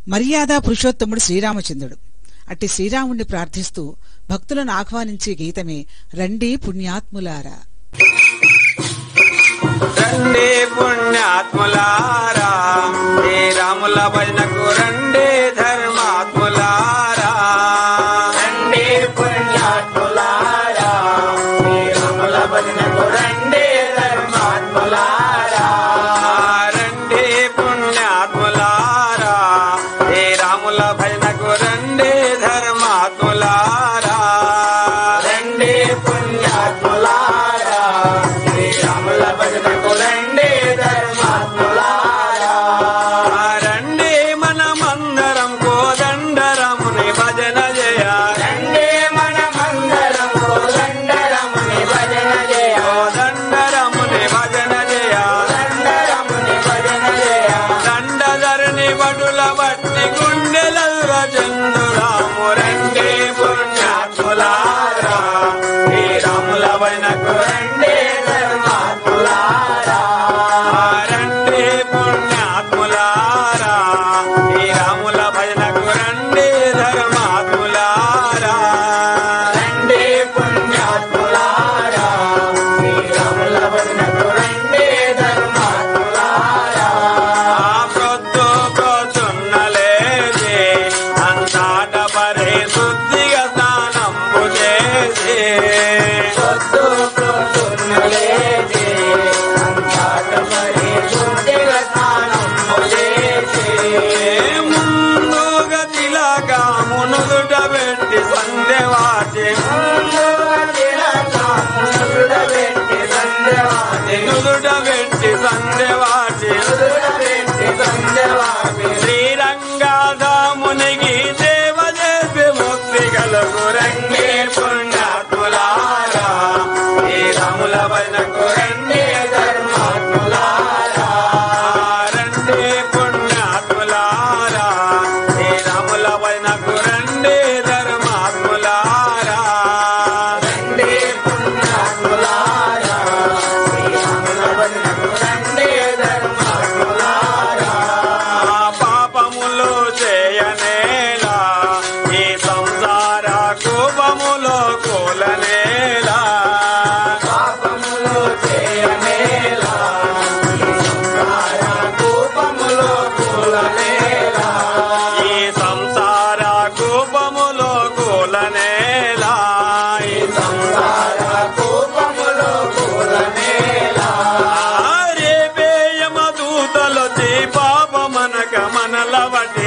మర్యాద పురుషోత్తముడు శ్రీరామచంద్రుడు అట్టి శ్రీరాముణ్ణి ప్రార్థిస్తూ భక్తులను ఆహ్వానించే గీతమే రండి పుణ్యాత్ములారా రండి పుణ్యాత్ములారా ఏ రాముల భజనకు రండి ధర్మాత్ములారా రండి పుణ్యాత్ములారా ఏ రాముల భజనకు రండి ధర్మాత్ములారా రండి పుణ్యాత్ములారా ఏ రాముల భజనకు రండి ధర్మాత్ములారా రండి పుణ్యాత్ములారా శ్రీ రాముల భజనకు రండి ధర్మాత్ములారా రండి మనమందరం కోదండరముని భజన జయ రండి మనమందరం కోదండరముని భజన జయ కోదండరముని భజన జయ దండరముని భజన జయ దండధరణి వడుల బట్టి గుండెల చంద్రురాము రండి పుణ్యాత్ములారా శ్రీ రాముల భజనకు రండి ధర్మాత్ములారా రండి పుణ్యాత్ములారా శ్రీ రాముల భజనకు రండి ధర్మాత్ములారా రండి పుణ్యాత్ములారా శ్రీ రాముల భజనకు రండి ధర్మాత్ములారా ప్రొద్దు ప్రొద్దున్నలేసి అంతాట పరే శుద్ధిగా స్నానంబు చేసి ప్రొద్దు ప్రొద్దున్నలేసి అంతాట పరే శుద్ధిగా స్నానంబు చేసి ముందుగా తిలక మునుదుట పెట్టి సందేవాటి ముందుగా తిలక మునుదుట పెట్టి సందేవాటి నుదుట పెట్టి సందేవాటి నుదుట పెట్టి సందేవాటి శ్రీరంగాధామునికి దేవ చేసి ముక్తి కలుగు రంగే పుణ్యాత్ములారా ఈ రాముల వనకు రంగే ధర్మాత్ములారా రండి పుణ్యాత్ములారా ఈ రాముల వనకు రండి ధర్మాత్ములారా రండి పుణ్యాత్ములారా ఈ రాముల వనకు రండి ధర్మాత్ములారా పాపములు చేయనేలా ఈ సంసార కోపములో కూలనేలా పాపములు చేయనేలా ఈ సంసార కోపములో కూలనేలా ఈ సంసార కోపములో కూలనేలా ఈ సంసార కోపములో కూలనేలా రేపేయమ దూతలొచ్చి పాపమనక మనల వడ్డి